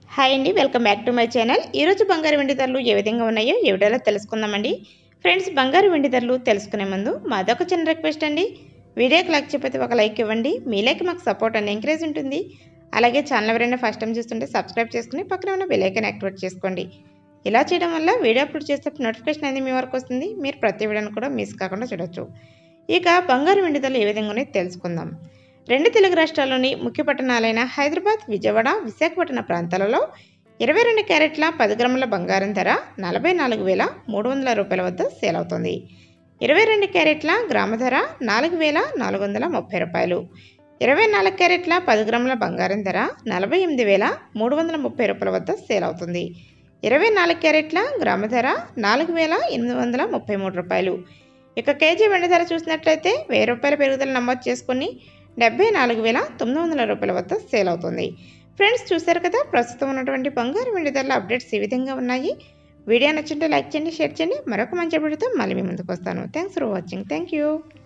hi అండి welcome back to my channel ఈరోజు బంగారు వెండి ధరలు ఏ విధంగా ఉన్నాయో ఏ విధాలో తెలుసుకుందామండి ఫ్రెండ్స్ బంగారు వెండి ధరలు తెలుసుకునే ముందు మాదొక చిన్న రిక్వెస్ట్ అండి వీడియోకి లైక్ చెప్పితే ఒక లైక్ ఇవ్వండి మీ లైక్ మాకు సపోర్ట్ అండ్ ఎంకరేజ్ ఉంటుంది అలాగే ఛానల్ ఎవరైనా ఫస్ట్ టైం చూస్తుంటే సబ్స్క్రైబ్ చేసుకుని పక్కన ఉన్న బెల్ ఐకాన్ యాక్టివేట్ చేసుకోండి ఇలా చేయడం వల్ల వీడియో అప్లోడ్ చేస్తే నోటిఫికేషన్ అనేది మీ వరకు వస్తుంది మీరు ప్రతి వీడియోని కూడా మిస్ కాకుండా చూడొచ్చు ఇక బంగారు వెండి ధరలు ఏ విధంగా ఉన్నాయో తెలుసుకుందాం రెండు తెలుగు రాష్ట్రాల్లోని ముఖ్య పట్టణాలైన హైదరాబాద్ విజయవాడ విశాఖపట్నం ప్రాంతాలలో ఇరవై రెండు క్యారెట్ల పది గ్రాముల బంగారం ధర నలభై నాలుగు వేల మూడు వందల రూపాయల వద్ద సేల్ అవుతుంది ఇరవై రెండు క్యారెట్ల గ్రామ ధర నాలుగు వేల నాలుగు వందల ముప్పై రూపాయలు ఇరవై నాలుగు క్యారెట్ల పది గ్రాముల బంగారం ధర నలభై ఎనిమిది వేల మూడు వందల ముప్పై రూపాయల వద్ద సేల్ అవుతుంది ఇరవై నాలుగు క్యారెట్ల గ్రామ ధర నాలుగు వేల ఎనిమిది వందల ముప్పై మూడు రూపాయలు ఇక కేజీ వెండి ధర చూసినట్లయితే వెయ్యి రూపాయల పెరుగుదల నమోదు చేసుకుని డెబ్బై నాలుగు వేల తొమ్మిది వందల రూపాయల వద్ద సేల్ అవుతుంది ఫ్రెండ్స్ చూశారు కదా ప్రస్తుతం ఉన్నటువంటి బంగారు వెండి ధరల అప్డేట్స్ ఈ విధంగా ఉన్నాయి వీడియో నచ్చింటే లైక్ చేయండి షేర్ చేయండి మరొక మంచి అప్డేట్తో మళ్ళీ మీ ముందుకు వస్తాను thanks for watching thank you